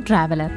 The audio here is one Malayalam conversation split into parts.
ട്രാവലർ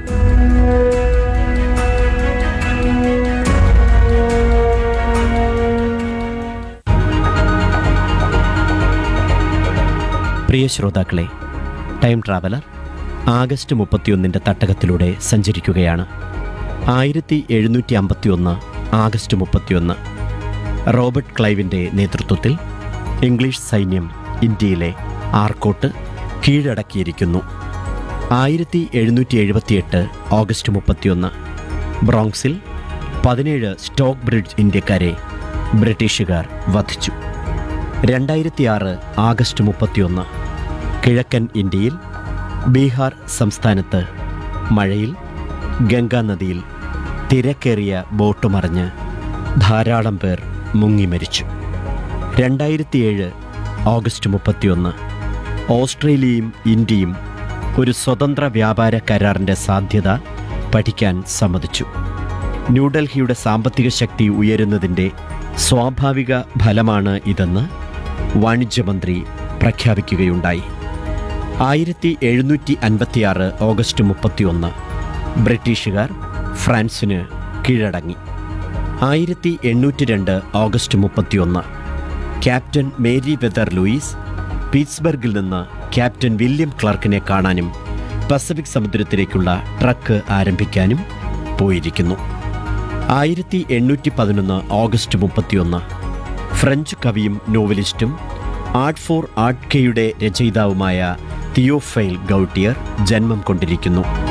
പ്രിയ ശ്രോതാക്കളെ ടൈം ട്രാവലർ ആഗസ്റ്റ് മുപ്പത്തിയൊന്നിൻ്റെ തട്ടകത്തിലൂടെ സഞ്ചരിക്കുകയാണ് ആയിരത്തി എഴുന്നൂറ്റി അമ്പത്തിയൊന്ന് ആഗസ്റ്റ് മുപ്പത്തിയൊന്ന് റോബർട്ട് ക്ലൈവിൻ്റെ നേതൃത്വത്തിൽ ഇംഗ്ലീഷ് സൈന്യം ഇന്ത്യയിലെ ആർക്കോട്ട് കീഴടക്കിയിരിക്കുന്നു ആയിരത്തി എഴുന്നൂറ്റി എഴുപത്തിയെട്ട് ഓഗസ്റ്റ് മുപ്പത്തിയൊന്ന് ബ്രോങ്സിൽ പതിനേഴ് സ്റ്റോക്ക് ബ്രിഡ്ജ് ഇന്ത്യക്കാരെ ബ്രിട്ടീഷുകാർ വധിച്ചു രണ്ടായിരത്തി ആറ് ആഗസ്റ്റ് മുപ്പത്തിയൊന്ന് കിഴക്കൻ ഇന്ത്യയിൽ ബീഹാർ സംസ്ഥാനത്ത് മഴയിൽ ഗംഗാ നദിയിൽ തിരക്കേറിയ ബോട്ട് മറിഞ്ഞ് ധാരാളം പേർ മുങ്ങി മരിച്ചു രണ്ടായിരത്തിയേഴ് ഓഗസ്റ്റ് മുപ്പത്തിയൊന്ന് ഓസ്ട്രേലിയയും ഇന്ത്യയും ഒരു സ്വതന്ത്ര വ്യാപാര കരാറിൻ്റെ സാധ്യത പഠിക്കാൻ സമ്മതിച്ചു ന്യൂഡൽഹിയുടെ സാമ്പത്തിക ശക്തി ഉയരുന്നതിൻ്റെ സ്വാഭാവിക ഫലമാണ് ഇതെന്ന് വാണിജ്യമന്ത്രി പ്രഖ്യാപിക്കുകയുണ്ടായി ആയിരത്തി എഴുന്നൂറ്റി അൻപത്തിയാറ് ഓഗസ്റ്റ് മുപ്പത്തിയൊന്ന് ബ്രിട്ടീഷുകാർ ഫ്രാൻസിന് കീഴടങ്ങി ആയിരത്തി എണ്ണൂറ്റി രണ്ട് ഓഗസ്റ്റ് മുപ്പത്തിയൊന്ന് ക്യാപ്റ്റൻ മേരി വെതർ ലൂയിസ് പീറ്റ്സ്ബർഗിൽ നിന്ന് ക്യാപ്റ്റൻ വില്യം ക്ലർക്കിനെ കാണാനും പസഫിക് സമുദ്രത്തിലേക്കുള്ള ട്രക്ക് ആരംഭിക്കാനും പോയിരിക്കുന്നു ആയിരത്തി എണ്ണൂറ്റി പതിനൊന്ന് ഓഗസ്റ്റ് മുപ്പത്തിയൊന്ന് ഫ്രഞ്ച് കവിയും നോവലിസ്റ്റും ആർട്ട് ഫോർ ആർട്ട് കെയുടെ രചയിതാവുമായ തിയോഫൈൽ ഗൗട്ടിയർ ജന്മം കൊണ്ടിരിക്കുന്നു